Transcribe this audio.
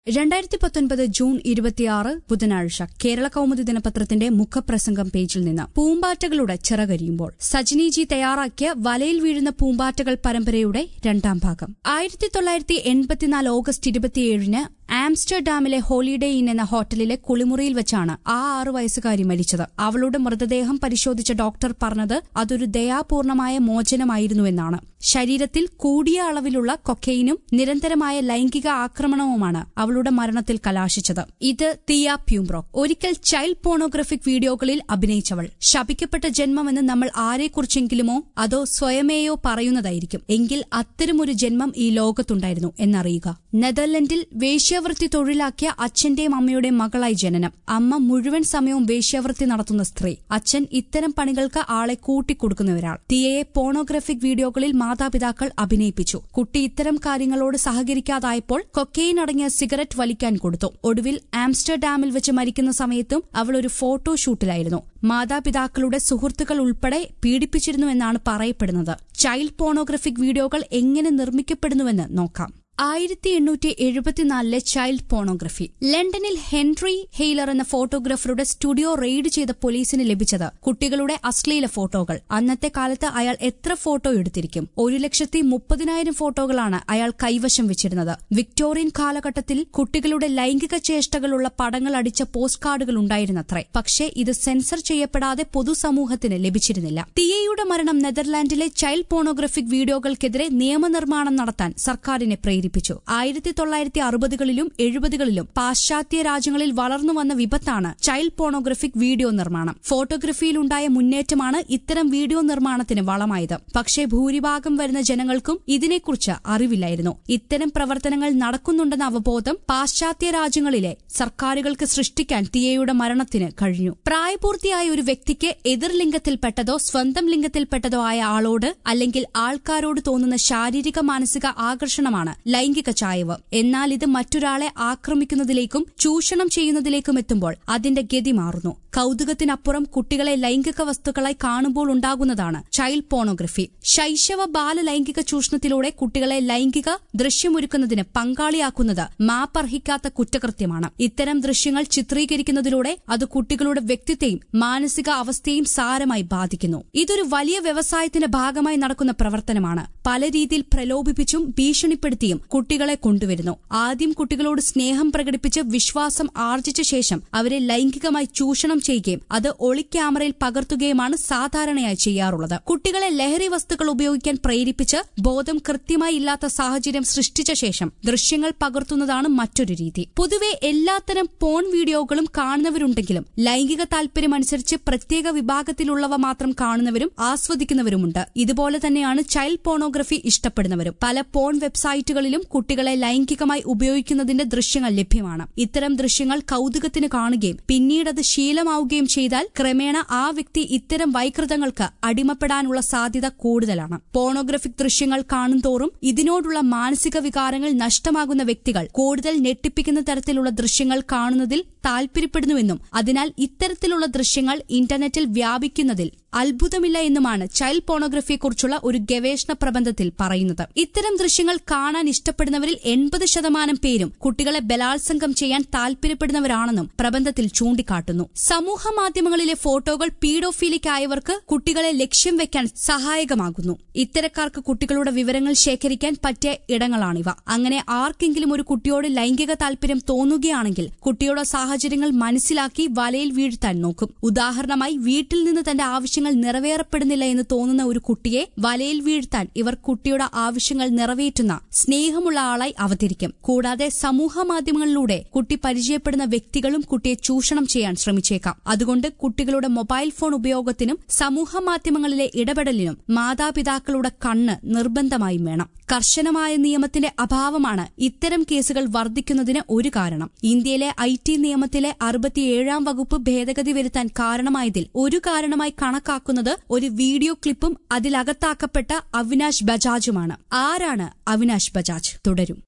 രണ്ടായിരത്തി പത്തൊൻപത് ജൂൺ ഇരുപത്തിയാറ് ബുധനാഴ്ച കേരള കൌമുദി ദിനപത്രത്തിന്റെ മുഖപ്രസംഗം പേജിൽ നിന്ന് പൂമ്പാറ്റകളുടെ ചിറകരിയുമ്പോൾ സജിനി ജി തയ്യാറാക്കിയ വലയിൽ വീഴുന്ന പൂമ്പാറ്റകൾ പരമ്പരയുടെ രണ്ടാം ഭാഗം ആയിരത്തി തൊള്ളായിരത്തി എൺപത്തിനാല് ഓഗസ്റ്റ് ഇരുപത്തിയേഴിന് ആംസ്റ്റർഡാമിലെ ഹോളിഡേ ഇൻ എന്ന ഹോട്ടലിലെ കുളിമുറിയിൽ വെച്ചാണ് ആ ആറു വയസ്സുകാരി മരിച്ചത് അവളുടെ മൃതദേഹം പരിശോധിച്ച ഡോക്ടർ പറഞ്ഞത് അതൊരു ദയാപൂർണമായ മോചനമായിരുന്നുവെന്നാണ് ശരീരത്തിൽ കൂടിയ അളവിലുള്ള കൊക്കൈനും നിരന്തരമായ ലൈംഗിക ആക്രമണവുമാണ് അവളുടെ മരണത്തിൽ കലാശിച്ചത് ഇത് തിയ പ്യൂംബ്രോക്ക് ഒരിക്കൽ ചൈൽഡ് പോണോഗ്രഫിക് വീഡിയോകളിൽ അഭിനയിച്ചവൾ ശപിക്കപ്പെട്ട ജന്മമെന്ന് നമ്മൾ ആരെക്കുറിച്ചെങ്കിലുമോ അതോ സ്വയമേയോ പറയുന്നതായിരിക്കും എങ്കിൽ അത്തരമൊരു ജന്മം ഈ ലോകത്തുണ്ടായിരുന്നു എന്നറിയുക നെതർലൻഡിൽ വേശ്യാവൃത്തി തൊഴിലാക്കിയ അച്ഛന്റെയും അമ്മയുടെയും മകളായി ജനനം അമ്മ മുഴുവൻ സമയവും വേശ്യാവൃത്തി നടത്തുന്ന സ്ത്രീ അച്ഛൻ ഇത്തരം പണികൾക്ക് ആളെ കൂട്ടിക്കൊടുക്കുന്ന ഒരാൾ തിയയെ പോണോഗ്രഫിക് വീഡിയോകളിൽ മാതാപിതാക്കൾ അഭിനയിപ്പിച്ചു കുട്ടി ഇത്തരം കാര്യങ്ങളോട് സഹകരിക്കാതായപ്പോൾ കൊക്കെയിൻ അടങ്ങിയ സിഗരറ്റ് വലിക്കാൻ കൊടുത്തു ഒടുവിൽ ആംസ്റ്റർഡാമിൽ വെച്ച് മരിക്കുന്ന സമയത്തും അവൾ ഒരു ഫോട്ടോ ഷൂട്ടിലായിരുന്നു മാതാപിതാക്കളുടെ സുഹൃത്തുക്കൾ ഉൾപ്പെടെ പീഡിപ്പിച്ചിരുന്നുവെന്നാണ് പറയപ്പെടുന്നത് ചൈൽഡ് പോണോഗ്രഫിക് വീഡിയോകൾ എങ്ങനെ നിർമ്മിക്കപ്പെടുന്നുവെന്ന് നോക്കാം ആയിരത്തി എണ്ണൂറ്റി എഴുപത്തിനാലിലെ ചൈൽഡ് പോണോഗ്രഫി ലണ്ടനിൽ ഹെൻറി ഹെയ്ലർ എന്ന ഫോട്ടോഗ്രാഫറുടെ സ്റ്റുഡിയോ റെയ്ഡ് ചെയ്ത പോലീസിന് ലഭിച്ചത് കുട്ടികളുടെ അശ്ലീല ഫോട്ടോകൾ അന്നത്തെ കാലത്ത് അയാൾ എത്ര ഫോട്ടോ എടുത്തിരിക്കും ഒരു ലക്ഷത്തി മുപ്പതിനായിരം ഫോട്ടോകളാണ് അയാൾ കൈവശം വെച്ചിരുന്നത് വിക്ടോറിയൻ കാലഘട്ടത്തിൽ കുട്ടികളുടെ ലൈംഗിക ചേഷ്ടകളുള്ള പടങ്ങൾ അടിച്ച പോസ്റ്റ് കാർഡുകൾ ഉണ്ടായിരുന്നത്രേ പക്ഷേ ഇത് സെൻസർ ചെയ്യപ്പെടാതെ പൊതുസമൂഹത്തിന് ലഭിച്ചിരുന്നില്ല തിയയുടെ മരണം നെതർലാൻഡിലെ ചൈൽഡ് പോണോഗ്രഫിക് വീഡിയോകൾക്കെതിരെ നിയമനിർമ്മാണം നടത്താൻ സർക്കാരിനെ പ്രേരിപ്പിച്ചു ആയിരത്തി തൊള്ളായിരത്തി അറുപതുകളിലും എഴുപതുകളിലും പാശ്ചാത്യ രാജ്യങ്ങളിൽ വളർന്നു വന്ന വിപത്താണ് ചൈൽഡ് പോണോഗ്രഫിക് വീഡിയോ നിർമ്മാണം ഫോട്ടോഗ്രഫിയിലുണ്ടായ മുന്നേറ്റമാണ് ഇത്തരം വീഡിയോ നിർമ്മാണത്തിന് വളമായത് പക്ഷേ ഭൂരിഭാഗം വരുന്ന ജനങ്ങൾക്കും ഇതിനെക്കുറിച്ച് അറിവില്ലായിരുന്നു ഇത്തരം പ്രവർത്തനങ്ങൾ നടക്കുന്നുണ്ടെന്ന അവബോധം പാശ്ചാത്യ രാജ്യങ്ങളിലെ സർക്കാരുകൾക്ക് സൃഷ്ടിക്കാൻ തിയയുടെ മരണത്തിന് കഴിഞ്ഞു പ്രായപൂർത്തിയായ ഒരു വ്യക്തിക്ക് എതിർ ലിംഗത്തിൽപ്പെട്ടതോ സ്വന്തം ലിംഗത്തിൽപ്പെട്ടതോ ആയ ആളോട് അല്ലെങ്കിൽ ആൾക്കാരോട് തോന്നുന്ന ശാരീരിക മാനസിക ആകർഷണമാണ് ലൈംഗിക ചായവ് എന്നാൽ ഇത് മറ്റൊരാളെ ആക്രമിക്കുന്നതിലേക്കും ചൂഷണം ചെയ്യുന്നതിലേക്കും എത്തുമ്പോൾ അതിന്റെ ഗതി മാറുന്നു കൌതുകത്തിനപ്പുറം കുട്ടികളെ ലൈംഗിക വസ്തുക്കളായി കാണുമ്പോൾ ഉണ്ടാകുന്നതാണ് ചൈൽഡ് പോണോഗ്രഫി ശൈശവ ബാല ലൈംഗിക ചൂഷണത്തിലൂടെ കുട്ടികളെ ലൈംഗിക ദൃശ്യമൊരുക്കുന്നതിന് പങ്കാളിയാക്കുന്നത് മാപ്പർഹിക്കാത്ത കുറ്റകൃത്യമാണ് ഇത്തരം ദൃശ്യങ്ങൾ ചിത്രീകരിക്കുന്നതിലൂടെ അത് കുട്ടികളുടെ വ്യക്തിത്വയും മാനസിക അവസ്ഥയും സാരമായി ബാധിക്കുന്നു ഇതൊരു വലിയ വ്യവസായത്തിന്റെ ഭാഗമായി നടക്കുന്ന പ്രവർത്തനമാണ് പല രീതിയിൽ പ്രലോഭിപ്പിച്ചും ഭീഷണിപ്പെടുത്തിയും കുട്ടികളെ കൊണ്ടുവരുന്നു ആദ്യം കുട്ടികളോട് സ്നേഹം പ്രകടിപ്പിച്ച് വിശ്വാസം ആർജിച്ച ശേഷം അവരെ ലൈംഗികമായി ചൂഷണം ചെയ്യുകയും അത് ഒളിക്യാമറയിൽ പകർത്തുകയുമാണ് സാധാരണയായി ചെയ്യാറുള്ളത് കുട്ടികളെ ലഹരി വസ്തുക്കൾ ഉപയോഗിക്കാൻ പ്രേരിപ്പിച്ച് ബോധം കൃത്യമായി ഇല്ലാത്ത സാഹചര്യം സൃഷ്ടിച്ച ശേഷം ദൃശ്യങ്ങൾ പകർത്തുന്നതാണ് മറ്റൊരു രീതി പൊതുവെ എല്ലാത്തരം പോൺ വീഡിയോകളും കാണുന്നവരുണ്ടെങ്കിലും ലൈംഗിക താൽപര്യമനുസരിച്ച് പ്രത്യേക വിഭാഗത്തിലുള്ളവ മാത്രം കാണുന്നവരും ആസ്വദിക്കുന്നവരുമുണ്ട് ഇതുപോലെ തന്നെയാണ് ചൈൽഡ് പോണോഗ്രഫി ഇഷ്ടപ്പെടുന്നവരും പല പോൺ വെബ്സൈറ്റുകളിലും കുട്ടികളെ ലൈംഗികമായി ഉപയോഗിക്കുന്നതിന്റെ ദൃശ്യങ്ങൾ ലഭ്യമാണ് ഇത്തരം ദൃശ്യങ്ങൾ കൌതുകത്തിന് കാണുകയും പിന്നീടത് ശീലമാവുകയും ചെയ്താൽ ക്രമേണ ആ വ്യക്തി ഇത്തരം വൈകൃതങ്ങൾക്ക് അടിമപ്പെടാനുള്ള സാധ്യത കൂടുതലാണ് പോണോഗ്രഫിക് ദൃശ്യങ്ങൾ കാണുന്തോറും ഇതിനോടുള്ള മാനസിക വികാരങ്ങൾ നഷ്ടമാകുന്ന വ്യക്തികൾ കൂടുതൽ ഞെട്ടിപ്പിക്കുന്ന തരത്തിലുള്ള ദൃശ്യങ്ങൾ കാണുന്നതിൽ താൽപര്യപ്പെടുന്നുവെന്നും അതിനാൽ ഇത്തരത്തിലുള്ള ദൃശ്യങ്ങൾ ഇന്റർനെറ്റിൽ വ്യാപിക്കുന്നതിൽ അത്ഭുതമില്ല എന്നുമാണ് ചൈൽഡ് പോണോഗ്രഫിയെക്കുറിച്ചുള്ള ഒരു ഗവേഷണ പ്രബന്ധത്തിൽ പറയുന്നത് ഇത്തരം ദൃശ്യങ്ങൾ കാണാൻ ഇഷ്ടപ്പെടുന്നവരിൽ എൺപത് ശതമാനം പേരും കുട്ടികളെ ബലാത്സംഗം ചെയ്യാൻ താൽപര്യപ്പെടുന്നവരാണെന്നും പ്രബന്ധത്തിൽ ചൂണ്ടിക്കാട്ടുന്നു സമൂഹ മാധ്യമങ്ങളിലെ ഫോട്ടോകൾ പീഡോഫീലിക്കായവർക്ക് കുട്ടികളെ ലക്ഷ്യം വെക്കാൻ സഹായകമാകുന്നു ഇത്തരക്കാർക്ക് കുട്ടികളുടെ വിവരങ്ങൾ ശേഖരിക്കാൻ പറ്റിയ ഇടങ്ങളാണിവ അങ്ങനെ ആർക്കെങ്കിലും ഒരു കുട്ടിയോട് ലൈംഗിക താൽപര്യം തോന്നുകയാണെങ്കിൽ കുട്ടിയുടെ സാഹചര്യങ്ങൾ മനസ്സിലാക്കി വലയിൽ വീഴ്ത്താൻ നോക്കും ഉദാഹരണമായി വീട്ടിൽ നിന്ന് തന്റെ ആവശ്യങ്ങൾ നിറവേറപ്പെടുന്നില്ല എന്ന് തോന്നുന്ന ഒരു കുട്ടിയെ വലയിൽ വീഴ്ത്താൻ ഇവർ കുട്ടിയുടെ ആവശ്യങ്ങൾ നിറവേറ്റുന്ന സ്നേഹമുള്ള ആളായി അവതരിക്കും കൂടാതെ സമൂഹ മാധ്യമങ്ങളിലൂടെ കുട്ടി പരിചയപ്പെടുന്ന വ്യക്തികളും കുട്ടിയെ ചൂഷണം ചെയ്യാൻ ശ്രമിച്ചേക്കാം അതുകൊണ്ട് കുട്ടികളുടെ മൊബൈൽ ഫോൺ ഉപയോഗത്തിനും സമൂഹ മാധ്യമങ്ങളിലെ ഇടപെടലിനും മാതാപിതാക്കളുടെ കണ്ണ് നിർബന്ധമായും വേണം കർശനമായ നിയമത്തിന്റെ അഭാവമാണ് ഇത്തരം കേസുകൾ വർദ്ധിക്കുന്നതിന് ഒരു കാരണം ഇന്ത്യയിലെ ഐ ടി നിയമത്തിലെ അറുപത്തിയേഴാം വകുപ്പ് ഭേദഗതി വരുത്താൻ കാരണമായതിൽ ഒരു കാരണമായി കണക്കാക്കുന്നത് ഒരു വീഡിയോ ക്ലിപ്പും അതിലകത്താക്കപ്പെട്ട അവിനാശ് ബജാജുമാണ് ആരാണ് അവിനാശ് ബജാജ് തുടരും